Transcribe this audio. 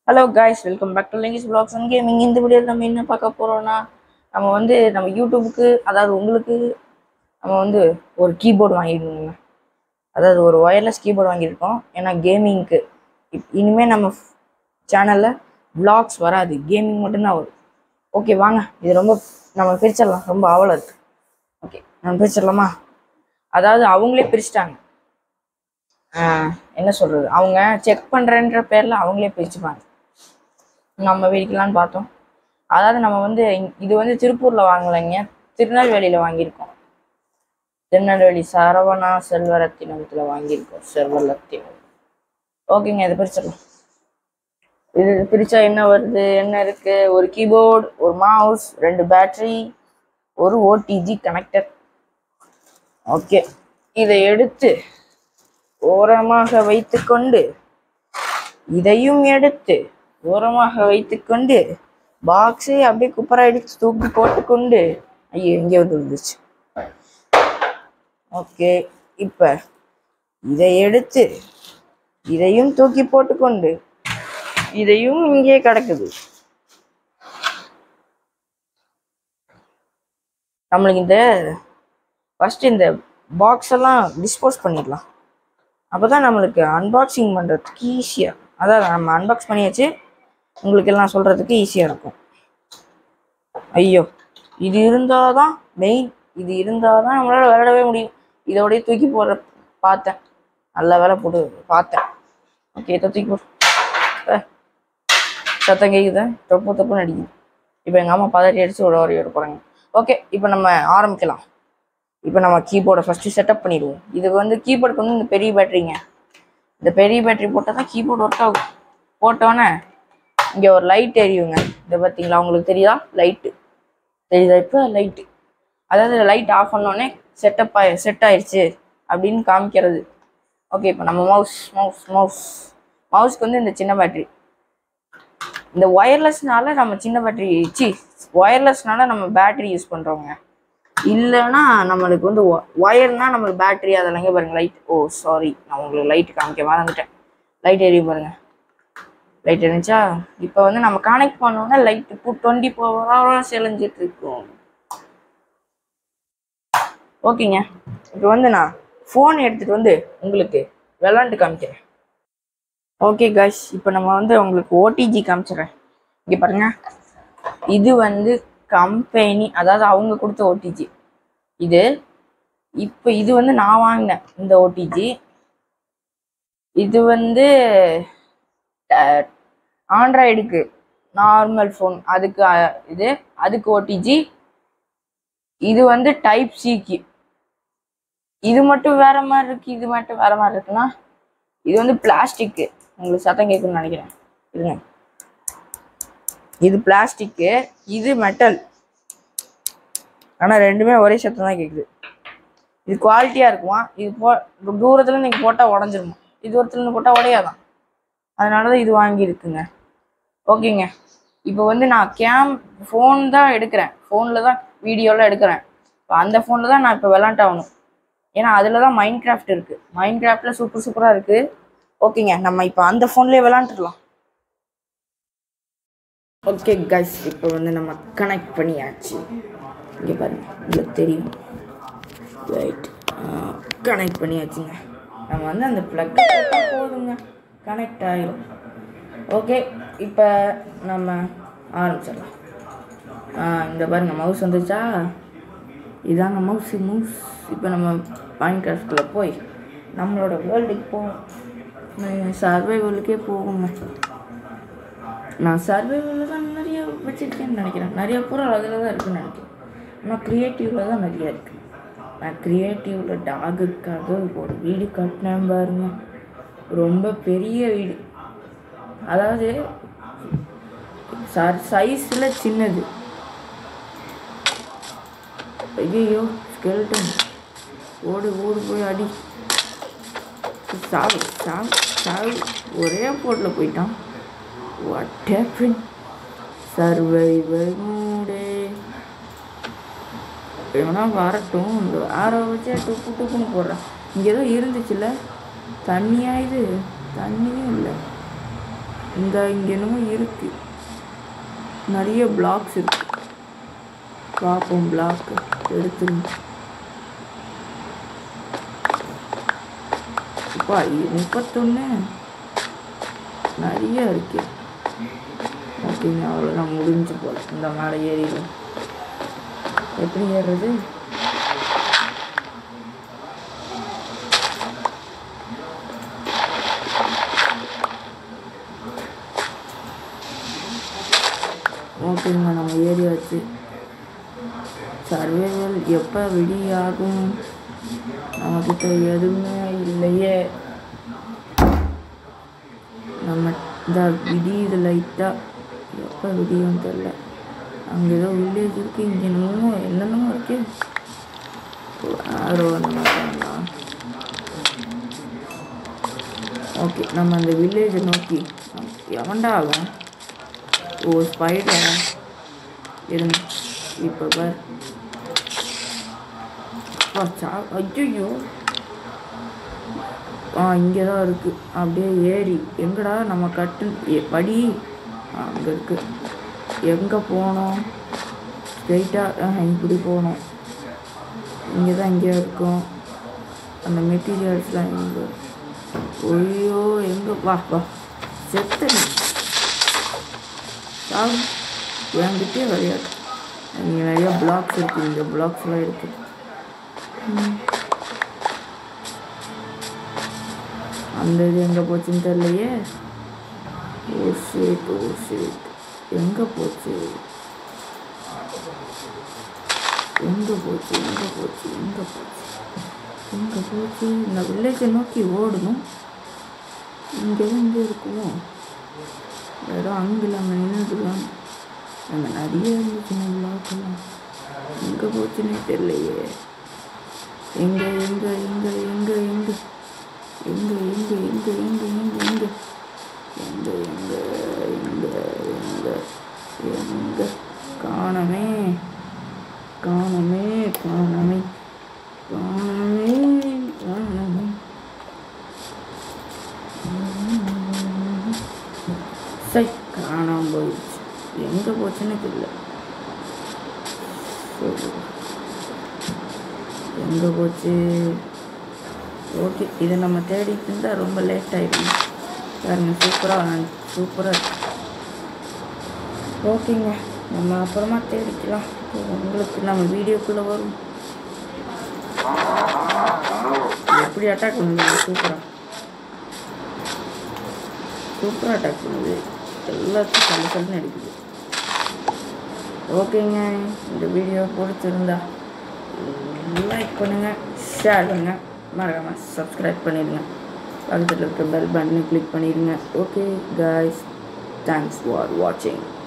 Hello guys welcome back to லிங்கிஸ் blocks and gaming இந்த வீடியோவில் நம்ம என்ன பார்க்க போகிறோம்னா நம்ம வந்து நம்ம யூடியூபுக்கு அதாவது உங்களுக்கு நம்ம வந்து ஒரு கீபோர்டு வாங்கியிருக்கோங்க அதாவது ஒரு ஒயர்லெஸ் கீபோர்டு வாங்கியிருக்கோம் ஏன்னா கேமிங்க்கு இனிமேல் நம்ம சேனலில் vlogs வராது கேமிங் மட்டும்தான் வரும் ஓகே வாங்க இது ரொம்ப நம்ம பிரிச்சிடலாம் ரொம்ப ஆவலாக இருக்கு ஓகே நம்ம பிரிச்சிடலாமா அதாவது அவங்களே பிரிச்சிட்டாங்க ஆஹ் என்ன சொல்கிறது அவங்க செக் பண்ணுறேன்ற பேரில் அவங்களே பிரிச்சுப்பாங்க நம்ம வெடிக்கலான்னு பார்த்தோம் அதாவது நம்ம வந்து இங்க- இது வந்து திருப்பூரில் வாங்கலைங்க திருநெல்வேலியில் வாங்கியிருக்கோம் திருநெல்வேலி சரவணா செல்வரத்தினத்தில் வாங்கியிருக்கோம் செல்வரத்தினம் ஓகேங்க இதை பிரிச்சிடலாம் இது பிரிச்சா என்ன வருது என்ன இருக்கு ஒரு கீபோர்டு ஒரு மவுஸ் ரெண்டு பேட்டரி ஒரு ஓடிஜி கனெக்டர் ஓகே இதை எடுத்து ஓரமாக வைத்துக்கொண்டு இதையும் எடுத்து ஓரமாக வைத்துக்கொண்டு பாக்ஸை அப்படியே குப்பரை அடித்து தூக்கி போட்டுக்கொண்டு ஐயோ எங்கே வந்து விழுந்துச்சு ஓகே இப்போ இதை எடுத்து இதையும் தூக்கி போட்டுக்கொண்டு இதையும் இங்கே கிடக்குது நம்மளுக்கு இந்த ஃபர்ஸ்ட் இந்த பாக்ஸ் எல்லாம் டிஸ்போஸ் பண்ணிடலாம் அப்பதான் நம்மளுக்கு அன்பாக்சிங் பண்ணுறதுக்கு ஈஸியாக அதாவது நம்ம அன்பாக்ஸ் பண்ணியாச்சு உங்களுக்கு எல்லாம் சொல்கிறதுக்கு ஈஸியாக இருக்கும் ஐயோ இது இருந்தால் தான் மெயின் இது இருந்தால் தான் நம்மளால் விளையாடவே முடியும் இதோடய தூக்கி போடுற பார்த்தேன் நல்ல வேலை போட்டு பார்த்தேன் ஓகே இதை தூக்கி போடு அஹ், சத்தம் கேட்குது தொப்பு தொப்புன்னு அடிக்குது இப்போ எங்கள் அம்மா பதறி அடிச்சு ஒரு வரி விட போகிறாங்க ஓகே இப்போ நம்ம ஆரம்பிக்கலாம் இப்போ நம்ம கீபோர்டை ஃபஸ்ட்டு செட்டப் பண்ணிடுவோம் இதுக்கு வந்து கீபோர்டுக்கு வந்து இந்த பெரிய பேட்டரிங்க இந்த பெரிய பேட்டரி போட்டால் தான் கீபோர்டு ஒர்க் ஆகும் போட்டோன்னே இங்கே ஒரு லைட் எரியுங்க இதை பார்த்தீங்களா உங்களுக்கு தெரியுதா லைட்டு தெரியுதா இப்போ லைட்டு அதாவது லைட் ஆஃப் பண்ணோடனே செட்டப் ஆயி செட் ஆயிடுச்சு அப்படின்னு காமிக்கிறது ஓகே இப்போ நம்ம மவுஸ் மவுஸ் மவுஸ் மவுஸ்க்கு வந்து இந்த சின்ன பேட்டரி இந்த ஒயர்லெஸ்னால நம்ம சின்ன பேட்டரி சி ஒயர்லெஸ்னால நம்ம பேட்டரி யூஸ் பண்ணுறோங்க இல்லைன்னா நம்மளுக்கு வந்து ஒயர்னா நம்மளுக்கு பேட்டரி அதெல்லாம் இங்கே பாருங்க லைட் ஓ சாரி நான் உங்களுக்கு லைட் காமிக்க மறந்துட்டேன் லைட் எரியும் பாருங்க லைட் எரிஞ்சா இப்போ வந்து நம்ம கனெக்ட் பண்ணோம்னா லைட் இப்போ டுவெண்ட்டி ஃபோர் ஹவர்ஸ் எழிஞ்சிட்டு இருக்கும் ஓகேங்க இப்போ வந்து நான் ஃபோன் எடுத்துட்டு வந்து உங்களுக்கு விளாண்டு காமிக்கிறேன் ஓகே காய்ஸ் இப்போ நம்ம வந்து உங்களுக்கு ஓடிஜி காமிச்சிடுறேன் இங்கே பாருங்க இது வந்து கம்பெனி அதாவது அவங்க கொடுத்த ஓடிஜி இது இப்போ இது வந்து நான் வாங்கினேன் இந்த ஓடிஜி இது வந்து ஆண்ட்ராய்டுக்கு நார்மல் ஃபோன் அதுக்கு அஹ், இது அதுக்கு ஓடிஜி இது வந்து டைப் சிக்கு இது மட்டும் வேற மாதிரி இருக்கு இது மட்டும் வேற மாதிரி இருக்குன்னா இது வந்து பிளாஸ்டிக்கு உங்களுக்கு சத்தம் கேட்குன்னு நினைக்கிறேன் இருங்க இது பிளாஸ்டிக்கு இது மெட்டல் ஆனால் ரெண்டுமே ஒரே சத்தம் தான் கேட்குது இது குவாலிட்டியாக இருக்குமா இது போ தூரத்தில் நீங்கள் போட்டால் உடஞ்சிருமா இது தூரத்தில் இருந்து போட்டால் உடையாதான் அதனால தான் இது வாங்கியிருக்குங்க ஓகேங்க இப்போ வந்து நான் கேம் ஃபோன் தான் எடுக்கிறேன் ஃபோனில் தான் வீடியோலாம் எடுக்கிறேன் இப்போ அந்த ஃபோனில் தான் நான் இப்போ விளாண்டாகணும் ஏன்னா அதில் தான் மைண்ட் கிராஃப்ட் இருக்குது மைண்ட் கிராஃப்டில் சூப்பர் சூப்பராக இருக்குது ஓகேங்க நம்ம இப்போ அந்த ஃபோன்லேயே விளாண்டுடலாம் ஓகே கைஸ் இப்போ வந்து நம்ம கனெக்ட் பண்ணியாச்சு இங்கே பாருங்க உங்களுக்கு தெரியும் ரைட் கனெக்ட் பண்ணியாச்சுங்க நம்ம வந்து அந்த ப்ளக் போட்டால் போதுங்க கனெக்ட் ஆயிரும் ஓகே இப்போ நம்ம ஆரம்பிச்சிடலாம் ஆ, இந்த பாருங்க மவுஸ் வந்துச்சா இதாங்க மவுஸ் மவுஸ் இப்போ நம்ம பாயிண்ட் கிராஃப்டில் போய் நம்மளோட வேர்ல்டுக்கு போவோம் சர்வைவலுக்கே போவோங்க நான் சர்வைவலில் தான் நிறைய வச்சுருக்கேன்னு நினைக்கிறேன் நிறைய பொருள் அதில் தான் இருக்குன்னு நினைக்கிறேன் ஆனால் க்ரியேட்டிவில் தான் நிறைய இருக்குது நான் க்ரியேட்டிவில் டாகுக்காக ஒரு வீடு கட்டினேன் பாருங்க ரொம்ப பெரிய வீடு அதாவது சைஸில் சின்னது ஐயோ ஸ்கெல்டன் ஓடு ஓடு போய் அடி சாவு சாவு சாவு ஒரே போட்டில் போயிட்டான் வாட் ஹேப்பன் சர்வைவர் மூடே இவனா வரட்டும் இந்த ஆரோ வச்சே டுப்பு டுப்புன்னு போடுறான் இங்கே ஏதோ இருந்துச்சுல்ல தண்ணியா இது தண்ணியும் இல்லை இந்த இங்கே என்னமோ இருக்கு நிறைய பிளாக்ஸ் இருக்கு பார்ப்போம் பிளாக் எடுத்துருங்க அப்பா இ- முப்பத்தொன்று நிறைய இருக்கு ஓகேங்க அவ்வளோதான் முடிஞ்சு போல இந்த மேலே ஏறிடும் எப்படி ஏறுறது ஓகேங்க நம்ம ஏறியாச்சு சர்வைவல் எப்போ விடியாகும் நம்மக்கிட்ட எதுவுமே இல்லையே நம்ம இந்த விடியுது லைட்டாக எப்போ விடியும் தெரில அங்கே ஏதோ வில்லேஜ் இருக்கு இங்கே என்னமோ என்னென்னமோ இருக்கு ஆரோ அந்த மாதிரி ஓகே நம்ம அந்த வில்லேஜை நோக்கி எவன்டா அவன் ஓ ஸ்பைடரா இருங்க இப்போ பார் அப்பா, சா ஐயோ ஆ இங்கே தான் இருக்குது அப்படியே ஏறி எங்கடா நம்ம கட்டு எ- படி அங்கே இருக்கு எங்கே போனோம் ஸ்ட்ரெயிட்டாக இப்படி போகணும் இங்கே தான் இங்கே இருக்கும் அந்த மெட்டீரியல்ஸ்லாம் எங்கே ஐயோ எங்கே வா வா செத்த நீ சாவு என்கிட்டயே விளையாடு இங்கே நிறைய பிளாக்ஸ் இருக்குது இந்த பிளாக்ஸ்லாம் இருக்குது அந்த இது எங்கே போச்சுன்னு தெரியலையே ஓ ஷேட் ஓ ஷேட் எங்கே போச்சு எங்கே போச்சு எங்கே போச்சு எங்கே போச்சு எங்கே போச்சு இந்த வில்லேஜை நோக்கி ஓடணும் இங்கே எங்கே இருக்குமோ ஏதோ அங்கே நம்ம நின்றுக்கலாம் நம்ம நிறைய இருந்துச்சுன்னா விளாக்கலாம் எங்கே போச்சுன்னே தெரியலையே எங்க எங்க எங்க எங்க எங்க எங்க எங்க எங்க எங்க எங்க எங்க எங்க எங்க எங்க எங்க எங்க காணமே காணமே காணமே காணமே காணமே சை காணாம போயிடுச்சு எங்க போச்சுன்னு தெரியல சரி. எங்கே போச்சு ஓகே இதை நம்ம தேடிட்டு இருந்தால் ரொம்ப லேட் ஆகிடும் பாருங்க சூப்பராக சூப்பராக ஓகேங்க நம்ம அப்புறமா தேடிக்கலாம் உங்களுக்கு நம்ம வீடியோக்குள்ளே வரும் எப்படி அட்டாக் பண்ணுது சூப்பராக சூப்பராக அட்டாக் பண்ணுது எல்லாத்தையும் கல்லு கல்லுன்னு அடிக்குது ஓகேங்க இந்த வீடியோ பிடிச்சிருந்தா லைக் பண்ணுங்கள் ஷேர் பண்ணுங்கள் மறக்காமல் சப்ஸ்கிரைப் பண்ணிடுங்க பக்கத்தில் இருக்க பெல் பட்டனை கிளிக் பண்ணிடுங்க ஓகே காய்ஸ் தேங்க்ஸ் ஃபார் வாட்சிங்